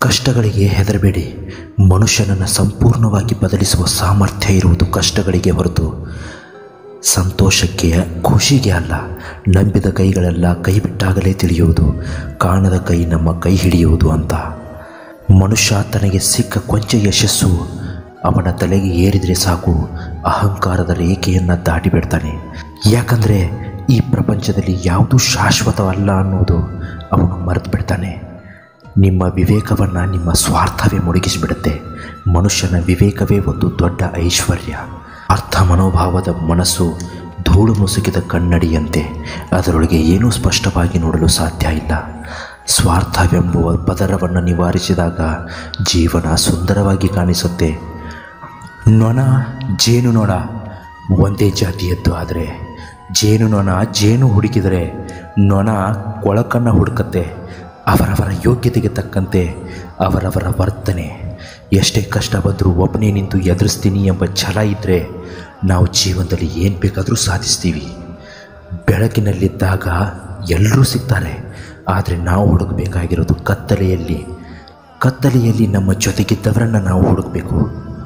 ಕಷ್ಟಗಳಿಗೆ ಹೆದರಬೇಡಿ ಮನುಷ್ಯನನ್ನು ಸಂಪೂರ್ಣವಾಗಿ ಬದಲಿಸುವ ಸಾಮರ್ಥ್ಯ ಇರುವುದು ಕಷ್ಟಗಳಿಗೆ ಹೊರತು ಸಂತೋಷಕ್ಕೆ ಖುಷಿಗೆ ಅಲ್ಲ ನಂಬಿದ ಕೈಗಳೆಲ್ಲ ಕೈ ಬಿಟ್ಟಾಗಲೇ ತಿಳಿಯುವುದು ಕಾಣದ ಕೈ ನಮ್ಮ ಕೈ ಹಿಡಿಯುವುದು ಅಂತ ಮನುಷ್ಯ ತನಗೆ ಸಿಕ್ಕ ಕೊಂಚ ಯಶಸ್ಸು ಅವನ ತಲೆಗೆ ಏರಿದರೆ ಸಾಕು ಅಹಂಕಾರದ ರೇಖೆಯನ್ನು ದಾಟಿ ಬಿಡ್ತಾನೆ ಯಾಕಂದರೆ ಈ ಪ್ರಪಂಚದಲ್ಲಿ ಯಾವುದೂ ಶಾಶ್ವತವಲ್ಲ ಅನ್ನೋದು ಅವನು ಮರೆತು ಬಿಡ್ತಾನೆ ನಿಮ್ಮ ವಿವೇಕವನ್ನು ನಿಮ್ಮ ಸ್ವಾರ್ಥವೇ ಮುಳುಗಿಸಿಬಿಡುತ್ತೆ ಮನುಷ್ಯನ ವಿವೇಕವೇ ಒಂದು ದೊಡ್ಡ ಐಶ್ವರ್ಯ ಅರ್ಥ ಮನೋಭಾವದ ಮನಸ್ಸು ಧೂಳು ಮುಸುಕಿದ ಕನ್ನಡಿಯಂತೆ ಅದರೊಳಗೆ ಏನೂ ಸ್ಪಷ್ಟವಾಗಿ ನೋಡಲು ಸಾಧ್ಯ ಇಲ್ಲ ಸ್ವಾರ್ಥವೆಂಬುವ ಪದರವನ್ನು ನಿವಾರಿಸಿದಾಗ ಜೀವನ ಸುಂದರವಾಗಿ ಕಾಣಿಸುತ್ತೆ ನೊಣ ಜೇನು ನೊಣ ಒಂದೇ ಜಾತಿಯದ್ದು ಆದರೆ ಜೇನು ನೊಣ ಜೇನು ಹುಡುಕಿದರೆ ನೊಣ ಕೊಳಕನ್ನು ಹುಡುಕತ್ತೆ ಅವರವರ ಯೋಗ್ಯತೆಗೆ ತಕ್ಕಂತೆ ಅವರವರ ವರ್ತನೆ ಎಷ್ಟೇ ಕಷ್ಟ ಬಂದರೂ ಒಬ್ಬನೇ ನಿಂತು ಎದುರಿಸ್ತೀನಿ ಎಂಬ ಛಲ ಇದ್ದರೆ ನಾವು ಜೀವನದಲ್ಲಿ ಏನು ಬೇಕಾದರೂ ಸಾಧಿಸ್ತೀವಿ ಬೆಳಕಿನಲ್ಲಿದ್ದಾಗ ಎಲ್ಲರೂ ಸಿಗ್ತಾರೆ ಆದರೆ ನಾವು ಹುಡುಕಬೇಕಾಗಿರೋದು ಕತ್ತಲೆಯಲ್ಲಿ ಕತ್ತಲೆಯಲ್ಲಿ ನಮ್ಮ ಜೊತೆಗಿದ್ದವರನ್ನು ನಾವು ಹುಡುಕಬೇಕು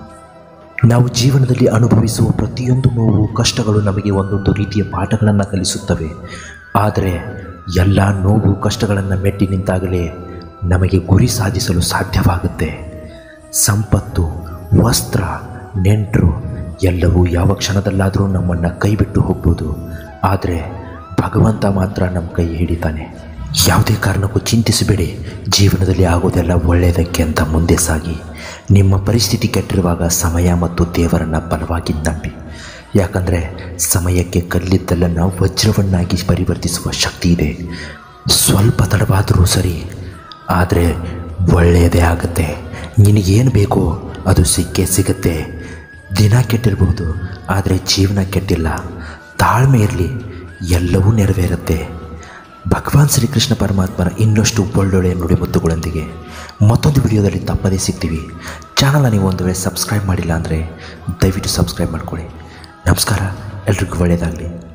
ನಾವು ಜೀವನದಲ್ಲಿ ಅನುಭವಿಸುವ ಪ್ರತಿಯೊಂದು ನೋವು ಕಷ್ಟಗಳು ನಮಗೆ ಒಂದೊಂದು ರೀತಿಯ ಪಾಠಗಳನ್ನು ಕಲಿಸುತ್ತವೆ ಆದರೆ ಎಲ್ಲ ನೋವು ಕಷ್ಟಗಳನ್ನು ಮೆಟ್ಟಿ ನಿಂತಾಗಲೇ ನಮಗೆ ಗುರಿ ಸಾಧಿಸಲು ಸಾಧ್ಯವಾಗುತ್ತೆ ಸಂಪತ್ತು ವಸ್ತ್ರ ನೆಂಟರು ಎಲ್ಲವೂ ಯಾವ ಕ್ಷಣದಲ್ಲಾದರೂ ನಮ್ಮನ್ನು ಕೈಬಿಟ್ಟು ಹೋಗ್ಬೋದು ಆದರೆ ಭಗವಂತ ಮಾತ್ರ ನಮ್ಮ ಕೈ ಹಿಡಿತಾನೆ ಯಾವುದೇ ಕಾರಣಕ್ಕೂ ಚಿಂತಿಸಬೇಡಿ ಜೀವನದಲ್ಲಿ ಆಗೋದೆಲ್ಲ ಒಳ್ಳೆಯದಕ್ಕೆ ಅಂತ ಮುಂದೆ ಸಾಗಿ ನಿಮ್ಮ ಪರಿಸ್ಥಿತಿ ಕೆಟ್ಟಿರುವಾಗ ಸಮಯ ಮತ್ತು ದೇವರನ್ನು ಬಲವಾಗಿ ನಂಬಿ ಯಾಕಂದರೆ ಸಮಯಕ್ಕೆ ಕಲ್ಲಿದ್ದಲನ್ನು ವಜ್ರವನ್ನಾಗಿ ಪರಿವರ್ತಿಸುವ ಶಕ್ತಿ ಇದೆ ಸ್ವಲ್ಪ ತಡವಾದರೂ ಸರಿ ಆದರೆ ಒಳ್ಳೆಯದೇ ಆಗುತ್ತೆ ನಿನಗೇನು ಬೇಕೋ ಅದು ಸಿಕ್ಕೇ ಸಿಗುತ್ತೆ ದಿನ ಕೆಟ್ಟಿರ್ಬೋದು ಆದರೆ ಜೀವನ ಕೆಟ್ಟಿಲ್ಲ ತಾಳ್ಮೆ ಇರಲಿ ಎಲ್ಲವೂ ನೆರವೇರುತ್ತೆ ಭಗವಾನ್ ಶ್ರೀಕೃಷ್ಣ ಪರಮಾತ್ಮನ ಇನ್ನಷ್ಟು ಒಳ್ಳೊಳ್ಳೆಯ ನುಡಿಮುತ್ತುಗಳೊಂದಿಗೆ ಮತ್ತೊಂದು ವಿಡಿಯೋದಲ್ಲಿ ತಪ್ಪದೇ ಸಿಗ್ತೀವಿ ಚಾನಲ್ನ ನೀವು ಒಂದು ವೇಳೆ ಸಬ್ಸ್ಕ್ರೈಬ್ ಮಾಡಿಲ್ಲ ಅಂದರೆ ದಯವಿಟ್ಟು ಸಬ್ಸ್ಕ್ರೈಬ್ ಮಾಡ್ಕೊಳ್ಳಿ ನಮಸ್ಕಾರ ಎಲ್ರಿಗೂ ಒಳ್ಳೆಯದಾಗಲಿ